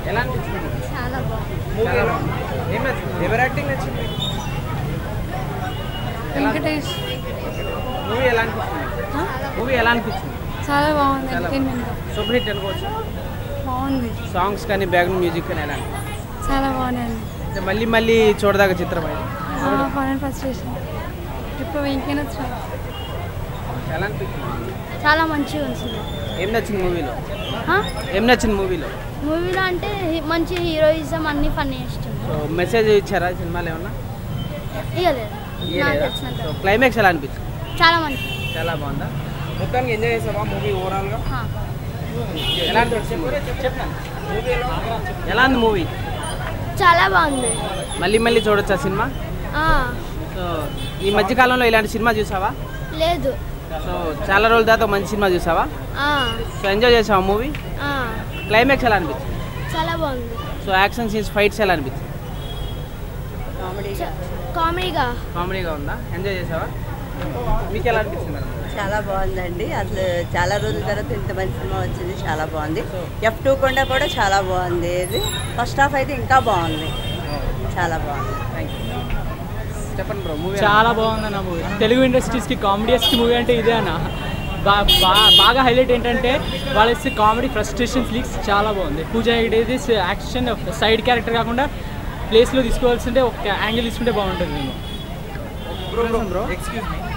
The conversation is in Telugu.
ఎలా అనిపించింది చాలా బాగుంది మూవీ ఎలా ఉంది? ఏం నచ్చింది ఎవరి యాక్టింగ్ నచ్చింది వెంకటేష్ మూవీ ఎలా అనిపించింది మూవీ ఎలా అనిపించింది చాలా బాగుంది చాలా ఎంటర్టైన్మెంట్ సూపర్ హిట్ అనుకోవచ్చు బాగుంది సాంగ్స్ కానీ బ్యాక్గ్రౌండ్ మ్యూజిక్ కానీ ఎలా అనిపించింది చాలా బాగుందండి అంటే మళ్ళీ మళ్ళీ చూడదాకా చిత్రం అది ఫన్ ఫస్ట్ స్టేషన్ ఇప్పుడు ఇంకేనా ఎలా అనిపించింది చాలా మంచిగా ఉంటుంది ఏం నచ్చింది మూవీలో ఏం నచ్చింది మూవీలో మూవీలో అంటే హి- మంచి హీరోయిజం అన్ని ఫన్నీ ఇష్టం సో మెసేజ్ ఇచ్చారా సినిమాలో ఏమన్నా ఇవ్వలేదు నాకు ఇయ్యలేదా? తెలిసినంత సో క్లైమాక్స్ ఎలా అనిపించింది చాలా మంచి చాలా బాగుందా మొత్తానికి ఎంజాయ్ చేసావా మూవీ ఓవరాల్గా హా. ఎలా అనిపించింది చెప్పండి మూవీ ఎలా ఉంది మూవీ చాలా బాగుంది మళ్ళీ మళ్ళీ చూడొచ్చా సినిమా ఆ, సో ఈ మధ్య కాలంలో ఇలాంటి సినిమా చూసావా లేదు సో చాలా రోజుల తర్వాత ఒక మంచి సినిమా చూసావా ఆ, సో ఎంజాయ్ చేసావా మూవీ ఆ, క్లైమాక్స్ ఎలా అనిపించింది చాలా బాగుంది సో యాక్షన్ సీన్స్ ఫైట్స్ ఎలా అనిపించింది చ- కామెడీగా కామెడీగా ఉందా ఎంజాయ్ చేసావా మీకు ఎలా అనిపించింది మేడం చాలా బాగుందండి అసలు చాలా రోజుల తర్వాత ఇంత మంచి సినిమా వచ్చింది చాలా బాగుంది ఎఫ్ టూ కొండ కూడా చాలా బాగుంది ఇది ఫస్ట్ హాఫ్ అయితే ఇంకా బాగుంది చాలా బాగుంది థ్యాంక్ యూ చెప్పండి బ్రో మూవీ చాలా బాగుందన్న మూవీ తెలుగు ఇండస్ట్రీస్కి కామెడీయెస్ట్ మూవీ అంటే ఇదే అన్న బా బా- బాగా హైలైట్ ఏంటంటే వాళ్ళ కామెడీ ఫ్రస్ట్రేషన్స్ లీక్స్ చాలా బాగుంది పూజ హెగ్డేది యాక్షన్ సైడ్ క్యారెక్టర్ కాకుండా ప్లేస్లో తీసుకోవాల్సింటే ఒక యాంగిల్ తీసుకుంటే బాగుంటుంది నేను బ్రో బ్రో ఎక్స్క్యూజ్ మీ